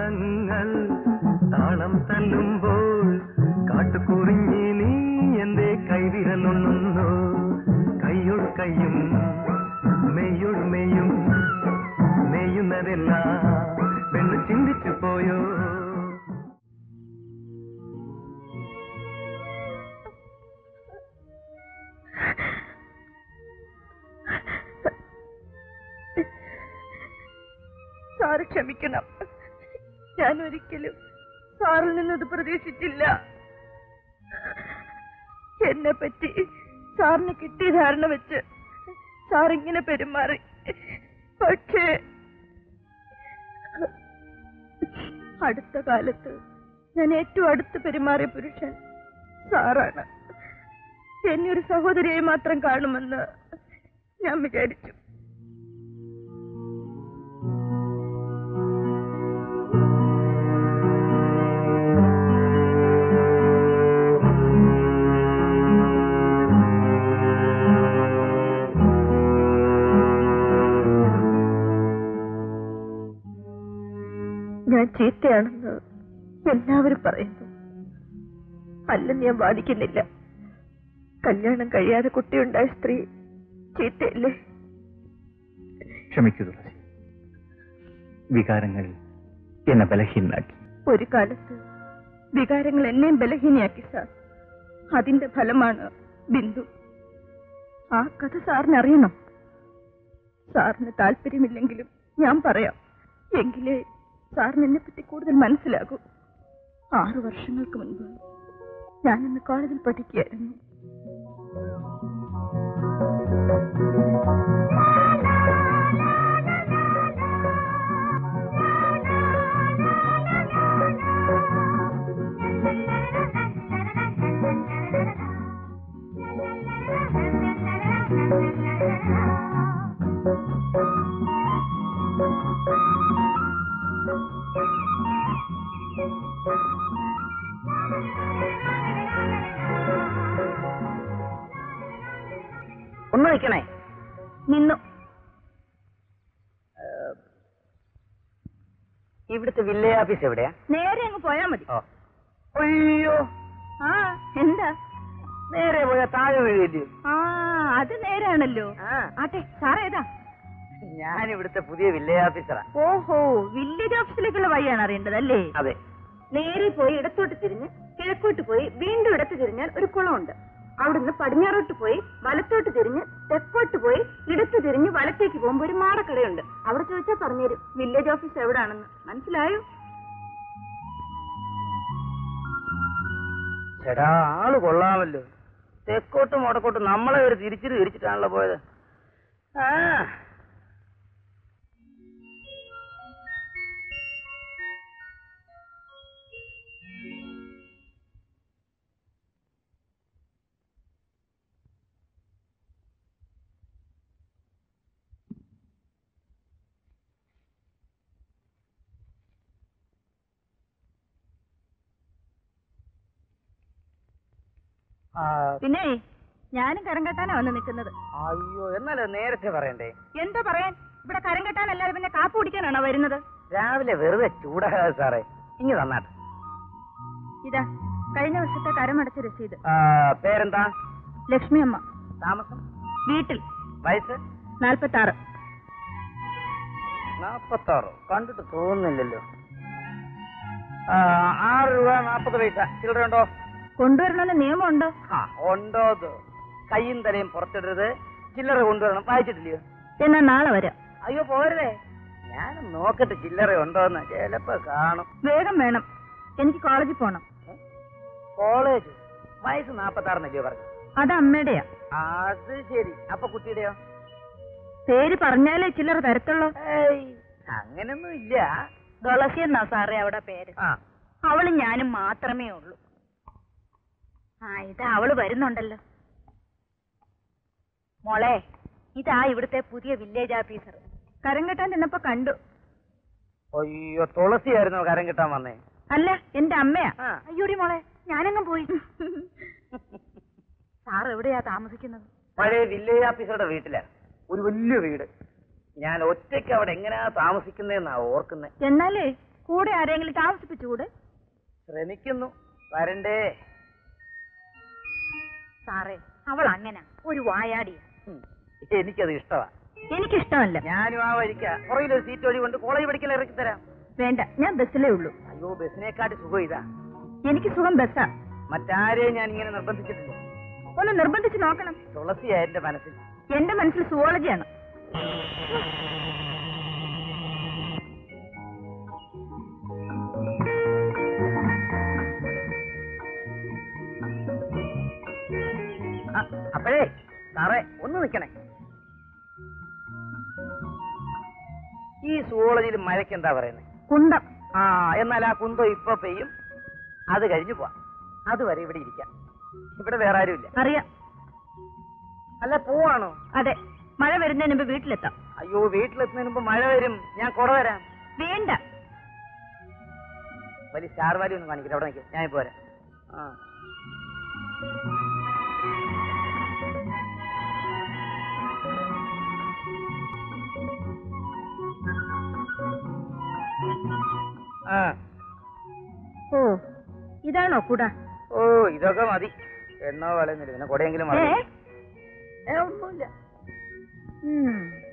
താളങ്ങൾ താളം തല്ലുമ്പോൾ കാട്ടുകുറിഞ്ഞി നീ എന്റെ കൈവിരലൊണ്ണുന്നു കൈയൊട് കൈയും മെയ്യൊട് മെയ്യും നെയ്യുന്നതെല്ലാം പെണ്ണ് ചിന്തിച്ചു പോയോ സാറ് ക്ഷമിക്കണം ഞാൻ ഒരിക്കലും സാറിൽ നിന്നത് പ്രതീക്ഷിച്ചില്ല എന്നെ പറ്റി സാറിന് കിട്ടിയ ധാരണ വെച്ച് സാർ ഇങ്ങനെ പെരുമാറി പക്ഷേ അടുത്ത കാലത്ത് ഞാൻ ഏറ്റവും അടുത്ത് പെരുമാറിയ പുരുഷൻ സാറാണ് എന്നെ ഒരു സഹോദരിയെ മാത്രം കാണുമെന്ന് ഞാൻ വിചാരിച്ചു ഞാൻ ചീത്തയാണെന്ന് എല്ലാവരും പറയുന്നു അല്ലെന്ന് ഞാൻ വാദിക്കുന്നില്ല കല്യാണം കഴിയാതെ കുട്ടിയുണ്ടായ സ്ത്രീ ചീത്തയല്ലേ ക്ഷമിക്കൂ തുളസി വികാരങ്ങൾ എന്നെ ബലഹീനാക്കി ഒരു കാലത്ത് വികാരങ്ങൾ എന്നെയും ബലഹീനയാക്കി സാർ അതിന്റെ ഫലമാണ് ബിന്ദു ആ കഥ സാറിന് അറിയണം സാറിന് താല്പര്യമില്ലെങ്കിലും ഞാൻ പറയാം എങ്കിലേ സാറിന് എന്നെ പറ്റി കൂടുതൽ മനസ്സിലാകൂ ആറു വർഷങ്ങൾക്ക് മുൻപ് ഞാൻ ഇന്ന് കോളേജിൽ പഠിക്കുകയായിരുന്നു ഒന്ന് നിൽക്കണേ നിന്നു ഇവിടുത്തെ വില്ലേജ് ഓഫീസ് എവിടെയാ നേരെ അങ്ങ് പോയാ മതി ഓ അയ്യോ ആ എന്താ നേരെ പോയാ താഴെ വീഴില്ലേ ആ അത് നേരാണല്ലോ ആ ആട്ടെ സാറേതാ ഞാൻ ഇവിടുത്തെ പുതിയ വില്ലേജ് ഓഫീസറാ ഓഹോ വില്ലേജ് ഓഫീസിലേക്കുള്ള വഴിയാണ് അറിയേണ്ടത് അല്ലേ അതെ നേരെ പോയി ഇടത്തോട്ട് തിരിഞ്ഞ് കിഴക്കോട്ട് പോയി വീണ്ടും ഇടത്ത് തിരിഞ്ഞാൽ ഒരു കുളമുണ്ട് അവിടുന്ന് പടിഞ്ഞാറോട്ട് പോയി വലത്തോട്ട് തിരിഞ്ഞ് തെക്കോട്ട് പോയി ഇടത്ത് തിരിഞ്ഞ് വലത്തേക്ക് പോകുമ്പോ ഒരു മാടക്കടയുണ്ട് അവിടെ ചോദിച്ചാൽ പറഞ്ഞുതരും വില്ലേജ് ഓഫീസ് എവിടാണെന്ന് മനസ്സിലായോ ചേടാ ആള് കൊള്ളാമല്ലോ തെക്കോട്ടും വടക്കോട്ടും നമ്മളെ ഒരു തിരിച്ചിട്ട് തിരിച്ചിട്ടാണല്ലോ പോയത് ആ ആ, പിന്നെ ഞാനും കരം കെട്ടാനാ വന്ന് നിൽക്കുന്നത് അയ്യോ എന്നാലോ നേരത്തെ പറയണ്ടേ എന്താ പറയാൻ ഇവിടെ കരം കെട്ടാനല്ലാതെ പിന്നെ കാപ്പ് കുടിക്കാനാണോ വരുന്നത് രാവിലെ വെറുതെ ചൂടാകാതെ സാറേ ഇങ്ങ് തന്നാട്ടെ ഇതാ കഴിഞ്ഞ വർഷത്തെ കരമടച്ച രസീത് ആ, പേരെന്താ ലക്ഷ്മി അമ്മ താമസം വീട്ടിൽ വയസ്സ് നാൽപ്പത്തി ആറ് നാപ്പത്താറോ കണ്ടിട്ട് തോന്നുന്നില്ലല്ലോ ആ, ആറ് രൂപ നാപ്പത് പൈസ ചില്ലറ ഉണ്ടോ കൊണ്ടുവരണമെന്ന് നിയമമുണ്ടോ ആ ഉണ്ടോ അത് കയ്യും തലയും പുറത്തിടരുത് ചില്ലറ കൊണ്ടുവരണം വായിച്ചിട്ടില്ലയോ എന്നാ നാളെ വരാം അയ്യോ പോരേ ഞാൻ നോക്കട്ടെ ചില്ലറ ഉണ്ടോന്ന് ചിലപ്പോ കാണും വേഗം വേണം എനിക്ക് കോളേജിൽ പോണം കോളേജ് വയസ്സ് നാപ്പത്താറെന്നല്ലയോ പറഞ്ഞു അത് അമ്മയുടെയാ അത് ശരി അപ്പൊ കുട്ടിയുടെയോ പേര് പറഞ്ഞാലേ ചില്ലറ തരത്തുള്ളൂ ഏയ് അങ്ങനൊന്നും ഇല്ല തുളസി എന്നാ സാറേ അവിടെ പേര് ആ അവളും ഞാനും മാത്രമേ ഉള്ളൂ ആ ഇതാ അവള് വരുന്നുണ്ടല്ലോ മോളെ ഇതാ ഇവിടുത്തെ പുതിയ വില്ലേജ് ഓഫീസർ കരം കെട്ടാൻ ചെന്നപ്പോ കണ്ടു അയ്യോ തുളസിയായിരുന്നു കരം കിട്ടാൻ വന്നേ അല്ല എന്റെ അമ്മയാ ആ. അയ്യോടി മോളെ ഞാനെങ്ങും പോയി സാർ എവിടെയാ താമസിക്കുന്നത് പഴയ വില്ലേജ് ഓഫീസറുടെ വീട്ടിലാ ഒരു വലിയ വീട് ഞാൻ ഒറ്റയ്ക്ക് അവിടെ എങ്ങനെയാ താമസിക്കുന്നതെന്നാ ഓർക്കുന്നത് എന്നാലേ കൂടെ ആരെങ്കിലും താമസിപ്പിച്ചുകൂടെ ശ്രമിക്കുന്നു വരണ്ടേ സാറേ അവൾ അങ്ങനെ ഒരു വായാടിയ ഉം. എനിക്കത് ഇഷ്ടമാ എനിക്കിഷ്ടമല്ല ഞാനും ആ വഴിക്ക പുറകിലൊരു സീറ്റ് വഴി കൊണ്ട് കോളേജ് പഠിക്കൽ ഇറക്കി തരാം വേണ്ട ഞാൻ ബസ്സിലേ ഉള്ളൂ അയ്യോ ബസ്സിനെക്കാട്ടി സുഖം ഇതാ എനിക്ക് സുഖം ബസ്സാ മറ്റാരെയും ഞാൻ ഇങ്ങനെ നിർബന്ധിച്ചിട്ടില്ല ഒന്ന് നിർബന്ധിച്ച് നോക്കണം തുളസിയാ എന്റെ മനസ്സിൽ എന്റെ മനസ്സിൽ സുവോളജിയാണ് ആ, അപ്പോഴേ സാറേ ഒന്ന് നിൽക്കണേ ഈ സുവോളജിയിൽ മഴയ്ക്ക് എന്താ പറയുന്നത് കുന്തം ആ എന്നാൽ ആ കുന്തം ഇപ്പൊ പെയ്യും അത് കഴിഞ്ഞു പോവാം അതുവരെ ഇവിടെ ഇരിക്കാം ഇവിടെ വേറെ ആരുമില്ല അറിയാം അല്ല പോവാണോ അതെ മഴ വരുന്നതിന് മുമ്പ് വീട്ടിലെത്താം അയ്യോ വീട്ടിലെത്തുന്നതിന് മുമ്പ് മഴ വരും ഞാൻ കുട വരാം വേണ്ട വലിയ സ്റ്റാർ വാലി ഒന്നും കാണിക്കില്ല അവിടെ നിൽക്കും ഞാൻ പോരാ ആ ആ ഓ ഇതാണോ കുട ഓ ഇതൊക്കെ മതി എണ്ണോ വളയുന്നില്ല പിന്നെ കുടയെങ്കിലും ഏ മതി ഏ, ഒന്നുമില്ല ഉം.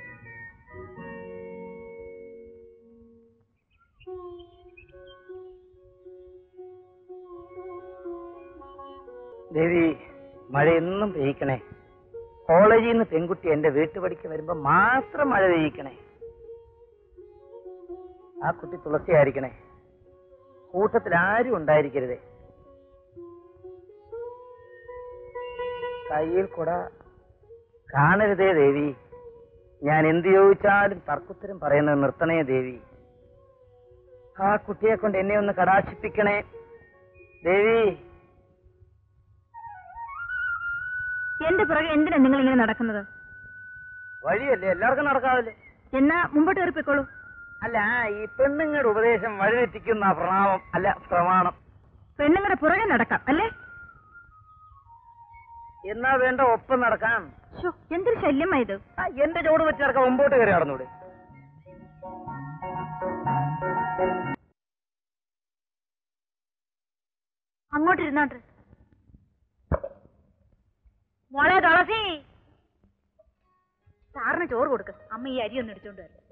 ദേവി മഴ എന്നും പെയ്യിക്കണേ കോളേജിൽ നിന്ന് പെൺകുട്ടി എന്റെ വീട്ടുപടിക്ക് വരുമ്പോ മാത്രം മഴ പെയ്യിക്കണേ ആ കുട്ടി തുളസി ആയിരിക്കണേ കൂട്ടത്തിൽ ആരും ഉണ്ടായിരിക്കരുതേ കയ്യിൽ കൂട കാണരുതേ ദേവി ഞാൻ എന്ത് ചോദിച്ചാലും തർക്കുത്തരം പറയുന്നത് നിർത്തണേ ദേവി ആ കുട്ടിയെ കൊണ്ട് എന്നെ ഒന്ന് കടാക്ഷിപ്പിക്കണേ ദേവി എന്റെ പുറകെ എന്തിനാ നിങ്ങൾ ഇങ്ങനെ നടക്കുന്നത് വഴിയല്ലേ എല്ലാവർക്കും നടക്കാവല്ലേ എന്നാ മുമ്പോട്ട് കയറിപ്പോയിക്കോളൂ അല്ല ഈ പെണ്ണുങ്ങളുടെ ഉപദേശം വഴിതെറ്റിക്കുന്ന പ്രണാമം അല്ല പ്രമാണം പെണ്ണുങ്ങളുടെ പുറകെ നടക്കാം അല്ലേ എന്നാ വേണ്ട ഒപ്പം നടക്കാം ശോ, എന്തൊരു ശല്യമായത് ആ, എന്റെ ചോട് വെച്ച് നടക്കാം മുമ്പോട്ട് കയറി നടന്നൂടെ അങ്ങോട്ടിരുന്നോട്ടെ മോളെ തുളസി സാറിന് ചോറ് കൊടുക്ക് അമ്മ ഈ അരി ഒന്ന് എടുത്തോണ്ട് വരും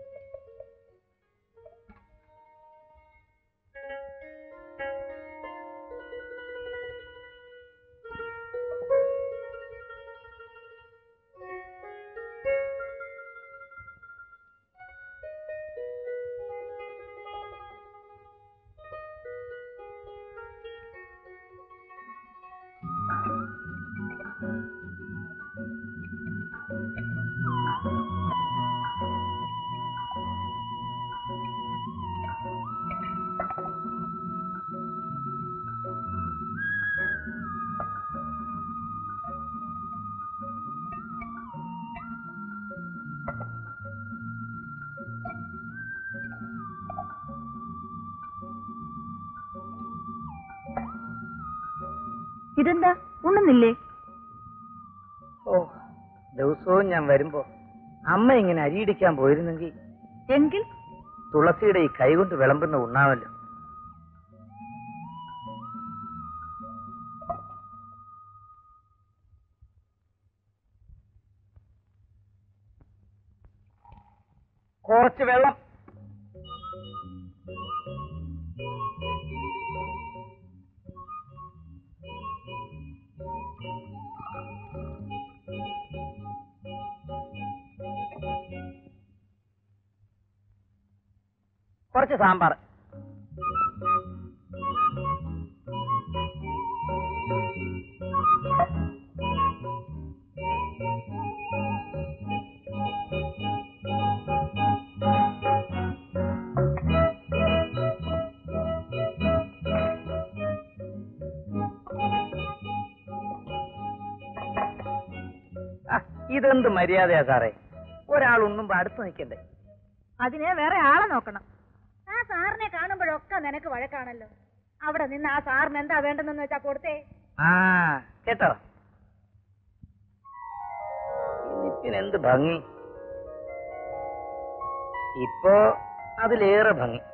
ഇതെന്താ ഉണ്ണുന്നില്ലേ ഓ ദിവസവും ഞാൻ വരുമ്പോ അമ്മ ഇങ്ങനെ അരിയിടിക്കാൻ പോയിരുന്നെങ്കിൽ എങ്കിൽ തുളസിയുടെ ഈ കൈകൊണ്ട് വിളമ്പുന്ന ഉണ്ണാമല്ലോ കുറച്ച് വെള്ളം കുറച്ച് സാമ്പാർ ആ, ഇതെന്ത് മര്യാദയാ സാറേ ഒരാൾ ഉണ്ണുമ്പോ അടുത്ത് നിൽക്കണ്ടേ അതിന് വേറെ ആളെ നോക്കണം ആ സാറിനെ കാണുമ്പോഴൊക്കെ നിനക്ക് വഴക്കാണല്ലോ അവിടെ നിന്ന് ആ സാറിന് എന്താ വേണ്ടെന്ന് വെച്ചാ കൊടുത്തേ ആ കേട്ടോ നിപ്പിന് എന്ത് ഭംഗി ഇപ്പോ അതിലേറെ ഭംഗി